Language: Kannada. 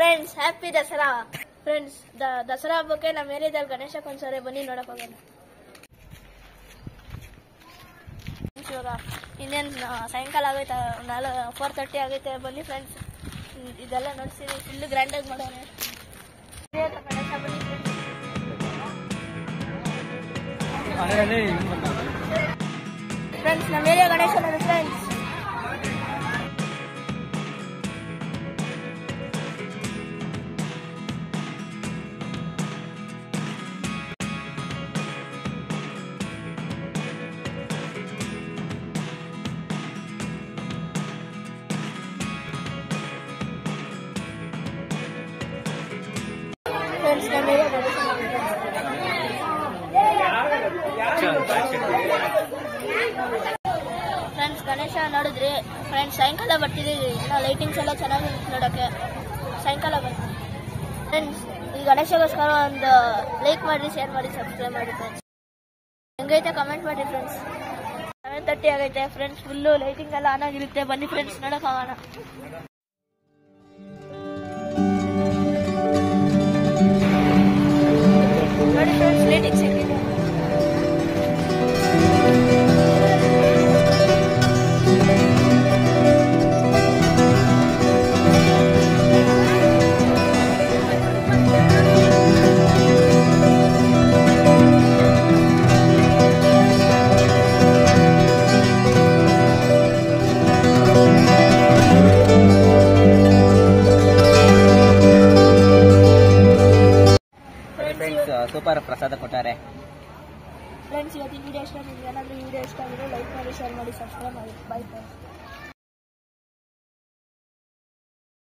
friends happy Dasara friends Dasara ಹಬ್ಬಕ್ಕೆ ನಮ್ಮ ಏರಿಯಾದಲ್ಲಿ ಗಣೇಶ ಕೊಂದ್ಸರಿ ಬನ್ನಿ ನೋಡಕ್ ಹೋಗೋಣ Friends, ಇವಾಗ ಇನ್ನೇನು ಸಾಯಂಕಾಲ ಆಗೈತೆ ನಾಳೆ ಫೋರ್ ತರ್ಟಿ ಆಗೈತೆ ಬನ್ನಿ ಫ್ರೆಂಡ್ಸ್ ಇದೆಲ್ಲ ನೋಡ್ತೀನಿ ಫುಲ್ ಗ್ರ್ಯಾಂಡಾಗಿ ಮಾಡೋಣ ಗಣೇಶ ಬನ್ನಿ ಫ್ರೆಂಡ್ಸ್ ನಮ್ಮ ಏರಿಯಾ ಗಣೇಶ ನೋಡಿ ಫ್ರೆಂಡ್ಸ್ ಫ್ರೆಂಡ್ಸ್ ನಮ್ಮ ಏರಿಯಾ ಗಣೇಶ ನೋಡಿ ಫ್ರೆಂಡ್ಸ್ ಗಣೇಶ ನೋಡಿದ್ರಿ ಫ್ರೆಂಡ್ಸ್ ಸಾಯಂಕಾಲ ಬರ್ತಿದ್ದೀವಿ ಇನ್ನು ಲೈಟಿಂಗ್ಸ್ ಎಲ್ಲ ಚೆನ್ನಾಗಿ ನೋಡೋಕ್ಕೆ ಸಾಯಂಕಾಲ ಬರ್ತೀವಿ ಫ್ರೆಂಡ್ಸ್ ಈ ಗಣೇಶಗೋಸ್ಕರ ಒಂದು ಲೈಕ್ ಮಾಡಿ ಶೇರ್ ಮಾಡಿ ಸಬ್ಸ್ಕ್ರೈಬ್ ಮಾಡಿ ಫ್ರೆಂಡ್ಸ್ ಹೆಂಗೈತೆ ಕಮೆಂಟ್ ಮಾಡಿ ಫ್ರೆಂಡ್ಸ್ ಸೆವೆನ್ ತರ್ಟಿ ಆಗೈತೆ ಫ್ರೆಂಡ್ಸ್ ಫುಲ್ಲು ಲೈಟಿಂಗ್ ಎಲ್ಲ ಆನ್ ಆಗಿರುತ್ತೆ ಬನ್ನಿ ಫ್ರೆಂಡ್ಸ್ ನೋಡಕ್ ಹೋಗೋಣ ನೋಡಿ ಫ್ರೆಂಡ್ಸ್ ಲೈಟಿಂಗ್ಸ್ ಹೆಂಗಿದೆ ಫ್ರೆಂಡ್ಸ್ ಸೂಪರ್ ಪ್ರಸಾದ ಕೊಟ್ಟಾರೆ ಫ್ರೆಂಡ್ಸ್ ಇವತ್ತಿನ ವಿಡಿಯೋ ಇಷ್ಟ ನಿಮ್ಗೆ ಏನಾದರೂ ವಿಡಿಯೋ ಇಷ್ಟ ಆಗಿದ್ರೆ ಲೈಕ್ ಮಾಡಿ ಶೇರ್ ಮಾಡಿ ಸಬ್ಸ್ಕ್ರೈಬ್ ಮಾಡಿ ಬಾಯ್ ಫ್ರೆಂಡ್ಸ್